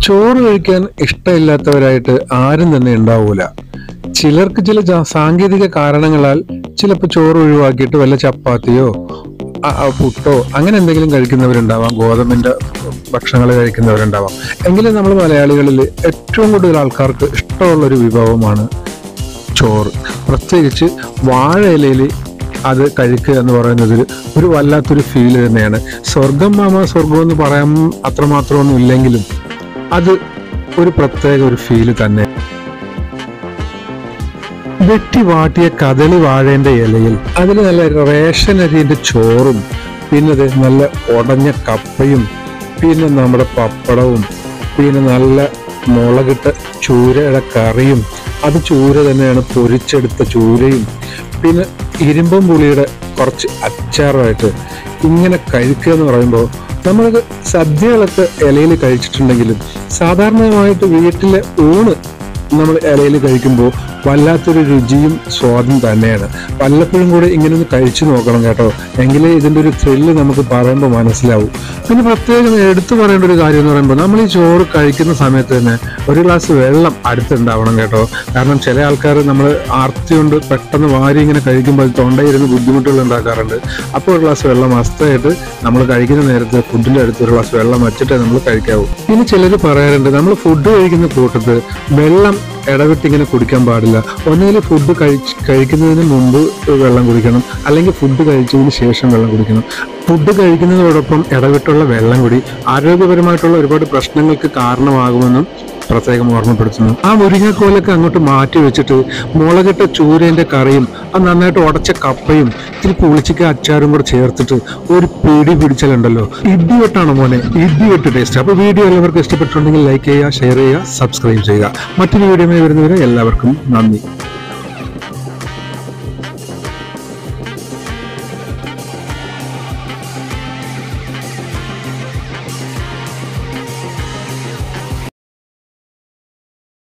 ചോറ് കഴിക്കാൻ ഇഷ്ടമില്ലാത്തവരായിട്ട് ആരും തന്നെ ഉണ്ടാവൂല ചിലർക്ക് ചില ജാ- സാങ്കേതിക കാരണങ്ങളാൽ ചിലപ്പോൾ ചോറ് ഒഴിവാക്കിയിട്ട് വല്ല ചപ്പാത്തിയോ അ- അ, പുട്ടോ അങ്ങനെ എന്തെങ്കിലും കഴിക്കുന്നവരുണ്ടാവാം ഗോതമ്പിന്റെ ഭക്ഷണങ്ങൾ കഴിക്കുന്നവരുണ്ടാവാം എങ്കിലും നമ്മൾ മലയാളികളിൽ ഏറ്റവും കൂടുതൽ ആൾക്കാർക്ക് ഇഷ്ടമുള്ള ഒരു വിഭവമാണ് ചോറ് പ്രത്യേകിച്ച് വാഴ ഇലയിൽ അത് കഴിക്കുക എന്ന് പറയുന്നത് ഒരു വല്ലാത്തൊരു ഫീല് തന്നെയാണ് സ്വർഗം മാമ സ്വർഗം എന്ന് പറയാൻ അത്രമാത്രമൊന്നും ഇല്ലെങ്കിലും അത് ഒരു പ്രത്യേക ഒരു ഫീല് തന്നെ വെട്ടി വാട്ടിയ കദളി വാഴേന്റെ ഇലയിൽ അതിൽ നല്ല റേഷൻ അരിന്റെ ചോറും പിന്നെ ദേ നല്ല ഉടഞ്ഞ കപ്പയും പിന്നെ നമ്മുടെ പപ്പടവും പിന്നെ നല്ല മുളകിട്ട ചൂരയുടെ കറിയും അത് ചൂര തന്നെയാണ് പൊരിച്ചെടുത്ത ചൂരയും പിന്നെ ഇരുമ്പം പുളിയുടെ കുറച്ച് അച്ചാറുമായിട്ട് ഇങ്ങനെ കഴിക്കുക എന്ന് പറയുമ്പോൾ നമ്മളത് സദ്യകളൊക്കെ ഇലയിൽ കഴിച്ചിട്ടുണ്ടെങ്കിലും സാധാരണമായിട്ട് വീട്ടിലെ ഊണ് നമ്മൾ ഇലയിൽ കഴിക്കുമ്പോൾ വല്ലാത്തൊരു രുചിയും സ്വാദും തന്നെയാണ് വല്ലപ്പോഴും കൂടെ ഇങ്ങനെ ഒന്ന് കഴിച്ചു നോക്കണം കേട്ടോ എങ്കിലേ ഇതിൻ്റെ ഒരു ത്രില്ല് നമുക്ക് പറയുമ്പോൾ മനസ്സിലാവും പിന്നെ പ്രത്യേകം എടുത്തു പറയേണ്ട ഒരു കാര്യം എന്ന് പറയുമ്പോൾ നമ്മൾ ഈ ചോറ് കഴിക്കുന്ന സമയത്ത് തന്നെ ഒരു ഗ്ലാസ് വെള്ളം അടുത്തുണ്ടാവണം കേട്ടോ കാരണം ചില ആൾക്കാർ നമ്മൾ ആർത്തി കൊണ്ട് പെട്ടെന്ന് വാരി ഇങ്ങനെ കഴിക്കുമ്പോൾ തൊണ്ടയിരുന്ന് ബുദ്ധിമുട്ടുകൾ ഉണ്ടാക്കാറുണ്ട് അപ്പോൾ ഒരു ഗ്ലാസ് വെള്ളം മസ്തായിട്ട് നമ്മൾ കഴിക്കുന്ന നേരത്ത് ഫുഡിന്റെ അടുത്ത് ഒരു ഗ്ലാസ് വെള്ളം വെച്ചിട്ടേ നമ്മൾ കഴിക്കാവൂ ഇനി ചിലർ പറയാറുണ്ട് നമ്മൾ ഫുഡ് കഴിക്കുന്ന കൂട്ടത്ത് വെള്ളം ഇടവിട്ട് ഇങ്ങനെ കുടിക്കാൻ പാടില്ല ഒന്നുകിൽ ഫുഡ് കഴിച്ച് കഴിക്കുന്നതിന് മുമ്പ് വെള്ളം കുടിക്കണം അല്ലെങ്കിൽ ഫുഡ് കഴിച്ചതിന് ശേഷം വെള്ളം കുടിക്കണം ഫുഡ് കഴിക്കുന്നതോടൊപ്പം ഇടവിട്ടുള്ള വെള്ളം കൂടി ആരോഗ്യപരമായിട്ടുള്ള ഒരുപാട് പ്രശ്നങ്ങൾക്ക് കാരണമാകുമെന്നും പ്രത്യേകം ഓർമ്മപ്പെടുത്തുന്നു ആ മുരിങ്ങക്കോലൊക്കെ അങ്ങോട്ട് മാറ്റി വെച്ചിട്ട് മുളകിട്ട ചൂരേന്റെ കറിയും അത് നന്നായിട്ട് ഉടച്ച കപ്പയും ഇത്തിരി പുളിച്ചിക്ക അച്ചാറും കൂടെ ചേർത്തിട്ട് ഒരു പിടി പിടിച്ചാലുണ്ടല്ലോ ഇടിവെട്ടാണ് മോനെ ഇടിവെട്ട് ടേസ്റ്റ് അപ്പൊ വീഡിയോ എല്ലാവർക്കും ഇഷ്ടപ്പെട്ടിട്ടുണ്ടെങ്കിൽ ലൈക്ക് ചെയ്യുക ഷെയർ ചെയ്യുക സബ്സ്ക്രൈബ് ചെയ്യുക മറ്റൊരു വീഡിയോ വരുന്നവരെ എല്ലാവർക്കും നന്ദി